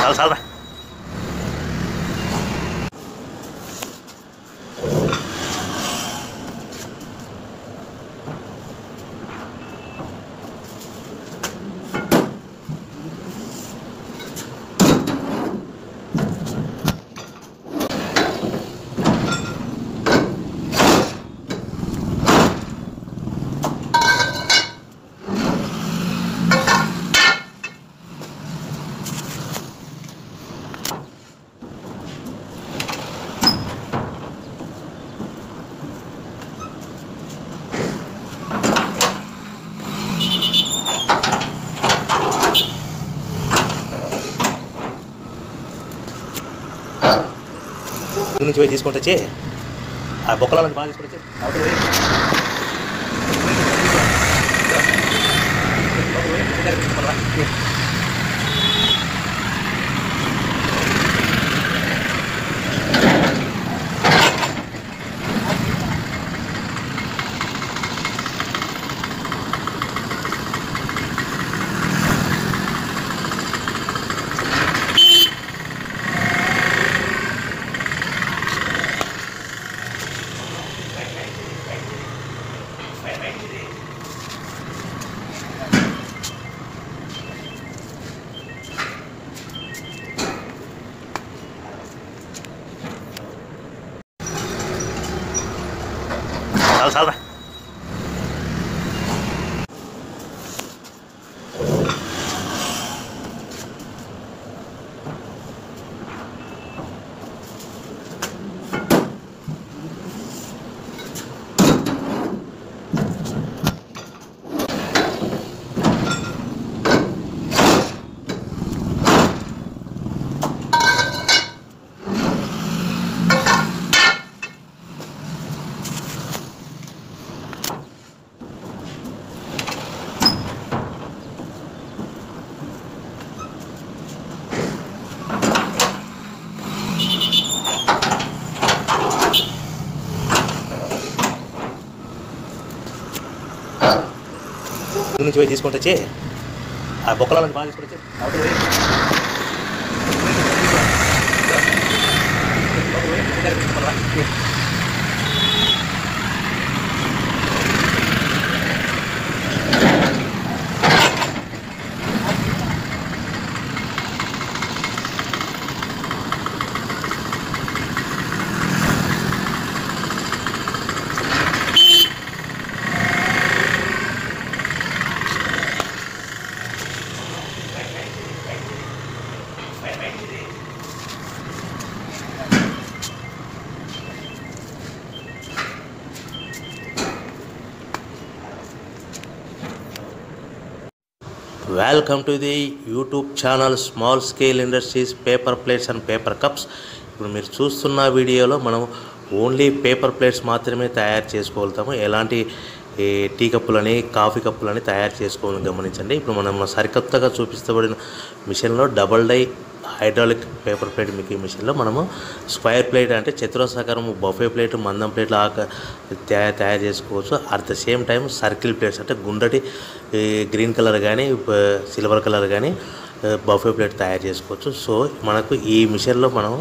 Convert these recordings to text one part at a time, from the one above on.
చాలా చాలా నుంచి పోయి తీసుకుంటే వచ్చి ఆ బొక్కలను బాగా తీసుకుంటే వచ్చి అవతల పోయి. అవతల పోయి దగ్గర తీసుకొని రా. చాలా చాలా నుంచి పోయి తీసుకుంటే వచ్చి ఆ బొక్కలను బాగా తీసుకుంటే వచ్చి అవతల పోయి. అవతల పోయి దగ్గర తీసుకొని రా. Welcome to the YouTube channel small scale industries paper plates and paper cups ఇప్పుడు మీరు చూస్తున్న వీడియోలో మనం ఓన్లీ పేపర్ ప్లేట్స్ మాత్రమే తయారు చేసుకోగలుగుతాము ఎలాంటి ఈ టీ కప్పులని కాఫీ కప్పులని తయారు చేసుకోవాలని గమనించండి ఇప్పుడు మనం సరికొత్తగా చూపిస్తబడిన మిషన్లో double die hydraulic paper plate making మిషన్లో మనము స్క్వేర్ ప్లేట్ అంటే చతురస్రాకారం బఫే ప్లేట్ మందం ప్లేట్లు ఆక తయా- తయారు చేసుకోవచ్చు at the same time circle plates అంటే గుండ్రటి ఈ గ్రీన్ కలర్ కానీ సిల్వర్ కలర్ కానీ బఫే ప్లేట్ తయారు చేసుకోవచ్చు సో మనకు ఈ మిషన్లో మనం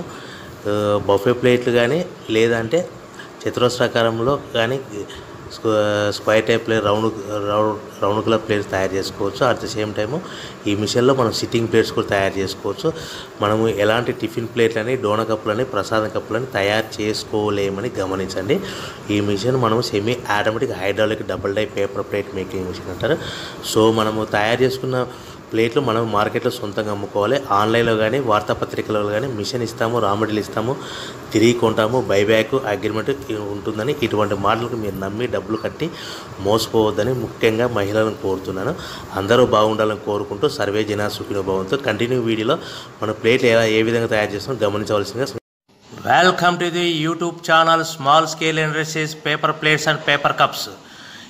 బఫే ప్లేట్లు కానీ లేదంటే చతురస్రాకారంలో కానీ స్క్వ- square type plate round round round colour plates తయారు చేసుకోవచ్చు అట్ ద సేమ్ టైము ఈ మిషన్లో మనం సిట్టింగ్ ప్లేట్స్ కూడా తయారు చేసుకోవచ్చు మనము ఎలాంటి టిఫిన్ ప్లేట్లని డోన కప్పులని ప్రసాదం కప్పులని తయారు చేసుకోలేమని గమనించండి ఈ మిషన్ మనము semi automatic hydraulic double die paper plate making machine అంటారు సో మనము తయారు చేసుకున్న ప్లేట్లు మనం మార్కెట్లో సొంతంగా అమ్ముకోవాలి ఆన్లైన్లో కానీ వార్తాపత్రికలలో కానీ మిషన్ ఇస్తాము రా మెటీరియల్ ఇస్తాము తిరిగి కొంటాము బైబ్యాక్ అగ్రిమెంట్ ఉంటుందని ఇటువంటి మాటలకు మీరు నమ్మి డబ్బులు కట్టి మోసపోవద్దని ముఖ్యంగా మహిళలను కోరుతున్నాను అందరూ బాగుండాలని కోరుకుంటూ సర్వే జనా సుఖినో భవంతో కంటిన్యూ వీడియోలో మన ప్లేట్లు ఎలా ఏ విధంగా తయారు చేస్తామో గమనించవలసిందిగా welcome to the YouTube channel small scale industries paper plates and paper cups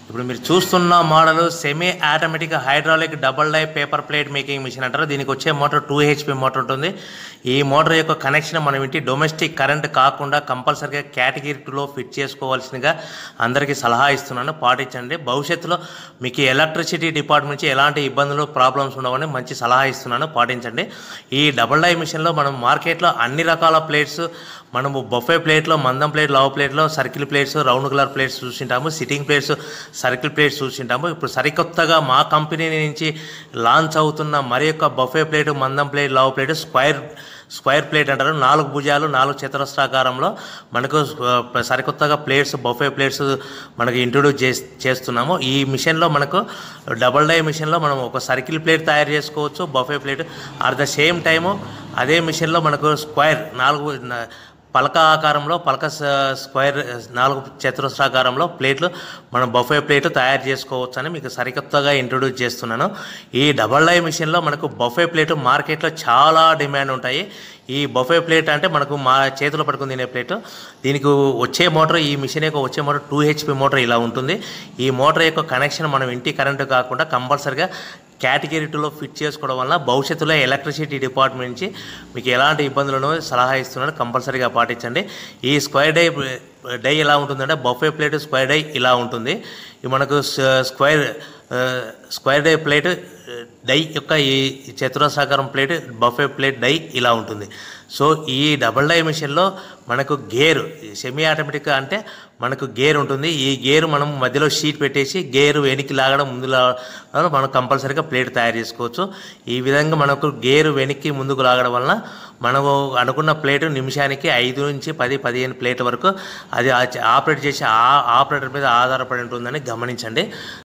ఇప్పుడు మీరు చూస్తున్న model semi automatic hydraulic double die paper plate making machine అంటారు దీనికి వచ్చే మోటార్ టూ హెచ్పి మోటార్ ఉంటుంది ఈ మోటార్ యొక్క కనెక్షన్ మనం ఇంటి డొమెస్టిక్ కరెంట్ కాకుండా కంపల్సరీగా కేటగిరీ టూలో ఫిట్ చేసుకోవాల్సిందిగా అందరికీ సలహా ఇస్తున్నాను పాటించండి భవిష్యత్తులో మీకు ఎలక్ట్రిసిటీ డిపార్ట్మెంట్ నుంచి ఎలాంటి ఇబ్బందులు ప్రాబ్లమ్స్ ఉండవని మంచి సలహా ఇస్తున్నాను పాటించండి ఈ డబుల్ డై మిషన్లో మనం మార్కెట్లో అన్ని రకాల ప్లేట్స్ మనము బొఫే ప్లేట్లో మందం ప్లేట్ లవ్ ప్లేట్లో circle plates round colour plates చూసింటాము సిట్టింగ్ ప్లేట్స్ సర్కిల్ ప్లేట్స్ చూసింటాము ఇప్పుడు సరికొత్తగా మా కంపెనీ నుంచి లాంచ్ అవుతున్న మరి యొక్క బొఫే ప్లేట్ మందం plate love plate square square plate అంటారు నాలుగు భుజాలు నాలుగు చతురస్రాకారంలో మనకు ఆ, సరికొత్తగా ప్లేట్స్ బొఫే ప్లేట్స్ మనకు ఇంట్రొడ్యూస్ చేస్ చేస్తున్నాము ఈ మిషన్లో మనకు డబల్ డై మిషన్లో మనం ఒక సర్కిల్ ప్లేట్ తయారు చేసుకోవచ్చు buffet plate at the same time అదే మిషన్లో మనకు స్క్వైర్ నాలుగు న- పలక ఆకారంలో పలక స- స్క్వైర్ నాలుగు చతురస్రాకారంలో ప్లేట్లు మనం బఫే ప్లేట్ తయారు చేసుకోవచ్చు అని మీకు సరికొత్తగా ఇంట్రొడ్యూస్ చేస్తున్నాను ఈ డబల్ డై మిషన్లో మనకు బఫే ప్లేట్ మార్కెట్లో చాలా డిమాండ్ ఉంటాయి ఈ బఫే ప్లేట్ అంటే మనకు మా చేతిలో పట్టుకుని తినే ప్లేట్ దీనికి వచ్చే మోటార్ ఈ మిషన్ యొక్క వచ్చే మోటార్ టూ హెచ్పి మోటార్ ఇలా ఉంటుంది ఈ మోటార్ యొక్క కనెక్షన్ మనం ఇంటి కరెంటు కాకుండా కంపల్సరిగా కేటగిరీ టూలో ఫిట్ చేసుకోవడం వల్ల భవిష్యత్తులో ఎలక్ట్రిసిటీ డిపార్ట్మెంట్ నుంచి మీకు ఎలాంటి ఇబ్బందులను సలహా ఇస్తున్నాను కంపల్సరీగా పాటించండి ఈ స్క్వైర్ డై డై ఎలా ఉంటుందంటే బఫే ప్లేట్ స్క్వైర్ డై ఇలా ఉంటుంది ఇది మనకు స- స్క్వైర్ ఆ, స్క్వైర్ డై ప్లేట్ డై యొక్క ఈ చతురస్రాకారం ప్లేట్ బఫే ప్లేట్ డై ఇలా ఉంటుంది సో ఈ డబల్ డై మిషన్లో మనకు గేరు సెమీ ఆటోమేటిక్ అంటే మనకు గేర్ ఉంటుంది ఈ గేరు మనం మధ్యలో షీట్ పెట్టేసి గేరు వెనక్కి లాగడం ముందు లాగడం మనం కంపల్సరీగా ప్లేట్ తయారు చేసుకోవచ్చు ఈ విధంగా మనకు గేరు వెనక్కి ముందుకు లాగడం వలన మనము అనుకున్న ప్లేట్ నిమిషానికి ఐదు నుంచి పది పదిహేను ప్లేట్ వరకు అది ఆ- ఆపరేట్ చేసే ఆ ఆపరేటర్ మీద ఆధారపడి ఉంటుందని గమనించండి